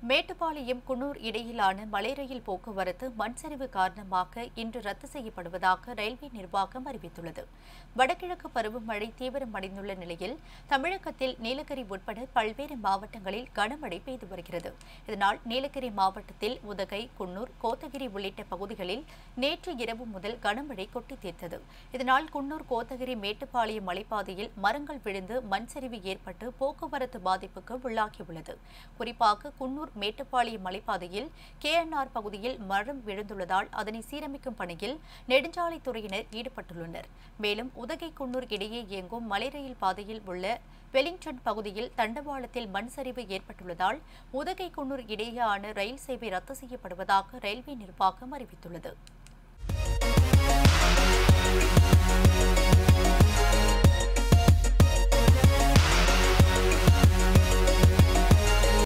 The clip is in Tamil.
மேட்டுப்பாளையம் குன்னூர் இடையிலான மலை ரயில் போக்குவரத்து மண் சரிவு காரணமாக இன்று ரத்து செய்யப்படுவதாக ரயில்வே நிர்வாகம் அறிவித்துள்ளது வடகிழக்கு பருவமழை தீவிரமடைந்துள்ள நிலையில் தமிழகத்தில் நீலகிரி உட்பட பல்வேறு மாவட்டங்களில் கனமழை பெய்து வருகிறது இதனால் நீலகிரி மாவட்டத்தில் உதகை குன்னூர் கோத்தகிரி உள்ளிட்ட பகுதிகளில் நேற்று இரவு முதல் கனமழை கொட்டி தீர்த்தது இதனால் குன்னூர் கோத்தகிரி மேட்டுப்பாளையம் மலைப்பாதையில் மரங்கள் விழுந்து மண் சரிவு ஏற்பட்டு போக்குவரத்து பாதிப்புக்கு உள்ளாகியுள்ளது குறிப்பாக குன்னூர் மேட்டுப்பாளையம் மலைப்பாதையில் கேஎன்ஆர் பகுதியில் மரம் விழுந்துள்ளதால் அதனை சீரமைக்கும் பணியில் நெடுஞ்சாலைத்துறையினர் ஈடுபட்டுள்ளனர் மேலும் உதகை குன்னூர் இடையே இயங்கும் மலை ரயில் பாதையில் உள்ள வெலிங்டன் பகுதியில் தண்டவாளத்தில் மண் சரிவு ஏற்பட்டுள்ளதால் உதகை குன்னூர் இடையேயான ரயில் சேவை ரத்து செய்யப்படுவதாக ரயில்வே நிர்வாகம் அறிவித்துள்ளது